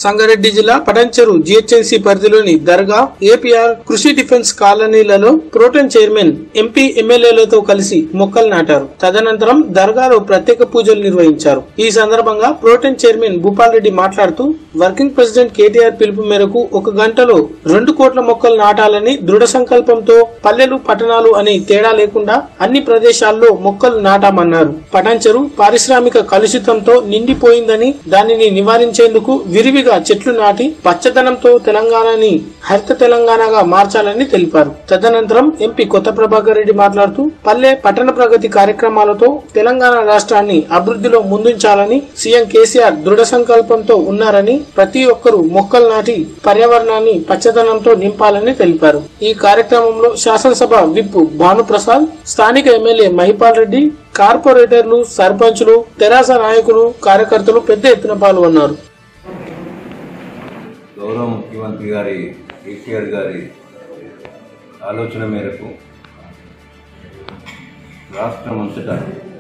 సంగారెడ్డి జిల్లా పటంచెరు జిహెచ్ఎంసీ పరిధిలోని దర్గా ఏపీఆర్ కృషి డిఫెన్స్ కాలనీలలో ప్రోటెన్ చైర్మన్ ఎంపీ ఎమ్మెల్యేలతో కలిసి మొక్కలు నాటారు తదనంతరం దర్గాలో ప్రత్యేక పూజలు నిర్వహించారు ఈ సందర్భంగా ప్రోటెన్ చైర్మన్ భూపాల్ రెడ్డి మాట్లాడుతూ వర్కింగ్ ప్రెసిడెంట్ కేటీఆర్ పిలుపు మేరకు ఒక గంటలో రెండు కోట్ల మొక్కలు నాటాలని దృఢ సంకల్పంతో పల్లెలు పట్టణాలు అని తేడా లేకుండా అన్ని ప్రదేశాల్లో మొక్కలు నాటామన్నారు పటాన్చెరు పారిశ్రామిక కలుషితంతో నిండిపోయిందని దానిని నివారించేందుకు విరివిగా చెట్లు నాటి పచ్చదనంతో తెలంగాణని హరిత తెలంగాణగా మార్చాలని తెలిపారు తదనంతరం ఎంపీ కొత్త ప్రభాకర్ రెడ్డి మాట్లాడుతూ పల్లె పట్టణ ప్రగతి కార్యక్రమాలతో తెలంగాణ రాష్ట్రాన్ని అభివృద్ధిలో ముందుంచాలని సీఎం కేసీఆర్ దృఢ సంకల్పంతో ఉన్నారని ప్రతి ఒక్కరూ మొక్కలు నాటి పర్యావరణాన్ని పచ్చదనంతో నింపాలని తెలిపారు ఈ కార్యక్రమంలో శాసనసభ విప్ భానుప్రసాద్ స్థానిక ఎమ్మెల్యే మహిపాల్ రెడ్డి కార్పొరేటర్లు సర్పంచులు తెరాస నాయకులు కార్యకర్తలు పెద్ద ఎత్తున పాల్గొన్నారు గౌరవ ముఖ్యమంత్రి గారి కేసీఆర్ గారి ఆలోచన మేరకు రాష్ట్రం అంతటా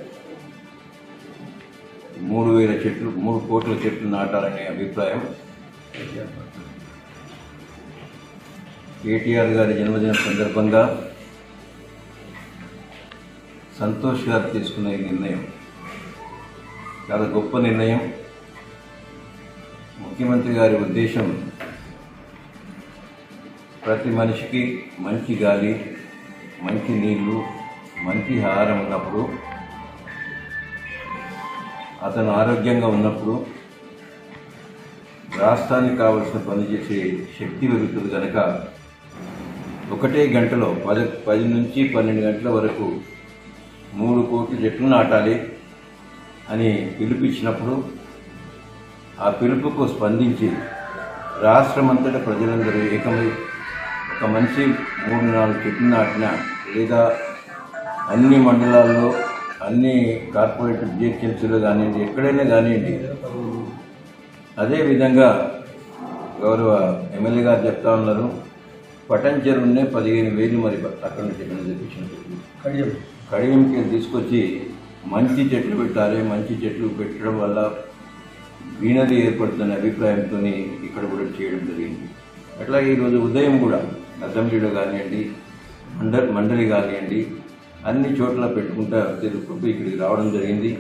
మూడు వేల చెట్లు మూడు కోట్ల చెట్లు నాటాలనే అభిప్రాయం కేటీఆర్ గారి జన్మదిన సందర్భంగా సంతోష్ గారు తీసుకున్న ఈ నిర్ణయం చాలా గొప్ప నిర్ణయం ముఖ్యమంత్రి గారి ఉద్దేశం ప్రతి మనిషికి మంచి గాలి మంచి నీళ్లు మంచి ఆహారం ఉన్నప్పుడు అతను ఆరోగ్యంగా ఉన్నప్పుడు రాష్ట్రానికి కావలసిన పని చేసే శక్తి పెరుగుతుంది కనుక ఒకటే గంటలో పది పది నుంచి పన్నెండు గంటల వరకు మూడు కోట్ల చెట్లు నాటాలి అని పిలుపిచ్చినప్పుడు ఆ పిలుపుకు స్పందించి రాష్ట్రమంతటా ప్రజలందరూ ఏకమై ఒక మనిషి మూడు నాలుగు చెట్లు నాటిన లేదా అన్ని మండలాల్లో అన్ని కార్పొరేట్ జిహెచ్ఎంసీలో కానివ్వండి ఎక్కడైనా కానివ్వండి అదేవిధంగా గౌరవ ఎమ్మెల్యే గారు చెప్తా ఉన్నారు పటంచెరునే పదిహేను వేలు మరి అక్కడ నుంచి ఎక్కడ తెప్పించినట్టు కడియంకి తీసుకొచ్చి మంచి చెట్లు పెట్టాలి మంచి చెట్లు పెట్టడం వల్ల గ్రీనరీ ఏర్పడుతున్న అభిప్రాయంతో ఇక్కడ కూడా చేయడం జరిగింది అట్లాగే ఈరోజు ఉదయం కూడా అసెంబ్లీలో కానివ్వండి మండలి మండలి కానివ్వండి అన్ని చోట్ల పెట్టుకుంటా తిరుగుకుంటూ ఇక్కడికి రావడం జరిగింది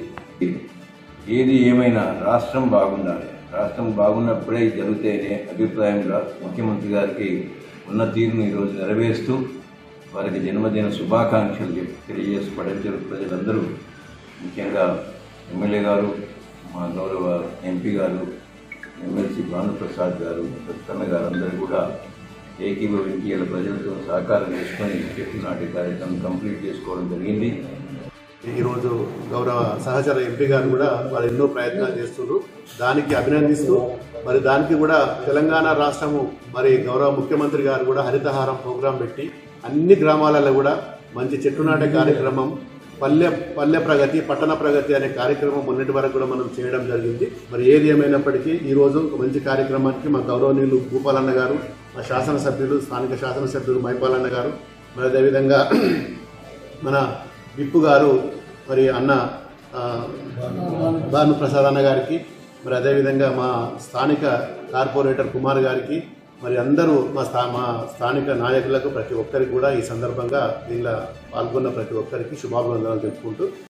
ఏది ఏమైనా రాష్ట్రం బాగుండాలి రాష్ట్రం బాగున్నప్పుడే ఇది జరుగుతాయనే అభిప్రాయంగా ముఖ్యమంత్రి గారికి ఉన్న తీరును ఈరోజు నెరవేరుస్తూ వారికి జన్మదిన శుభాకాంక్షలు చెప్- తెలియజేసి పడంచెరు ప్రజలందరూ ముఖ్యంగా ఎమ్మెల్యే గారు మా గౌరవ ఎంపీ గారు ఎమ్మెల్సీ భానుప్రసాద్ గారు ప్రసన్న గారు అందరూ కూడా ఏకీభవించి ఇలా ప్రజలతో సహకారం చేసుకొని చెట్లు నాటే కార్యక్రమం కంప్లీట్ చేసుకోవడం జరిగింది ఈరోజు గౌరవ సహచర ఎంపీ గారు కూడా వాళ్ళు ఎన్నో ప్రయత్నాలు చేస్తున్నారు దానికి అభినందిస్తూ మరి దానికి కూడా తెలంగాణ రాష్ట్రము మరి గౌరవ ముఖ్యమంత్రి గారు కూడా హరితహారం ప్రోగ్రాం పెట్టి అన్ని గ్రామాలలో కూడా మంచి చెట్టు నాటే కార్యక్రమం పల్లె పల్లె ప్రగతి పట్టణ ప్రగతి అనే కార్యక్రమం మొన్నటి వరకు కూడా మనం చేయడం జరిగింది మరి ఏది ఏమైనప్పటికీ ఈ రోజు ఒక మంచి కార్యక్రమానికి మా గౌరవనీయులు భూపాలన్న గారు మా శాసనసభ్యులు స్థానిక శాసనసభ్యులు మైపాలన్న గారు మరి అదేవిధంగా మన విప్పు గారు మరి అన్న ఆ, భాను ప్రసాద్ అన్న గారికి మరి అదేవిధంగా మా స్థానిక కార్పొరేటర్ కుమార్ గారికి మరి అందరూ మా స్థా మా స్థానిక నాయకులకు ప్రతి ఒక్కరికి కూడా ఈ సందర్భంగా దీనిలో పాల్గొన్న ప్రతి ఒక్కరికి శుభాభివందనాలు చెప్పుకుంటూ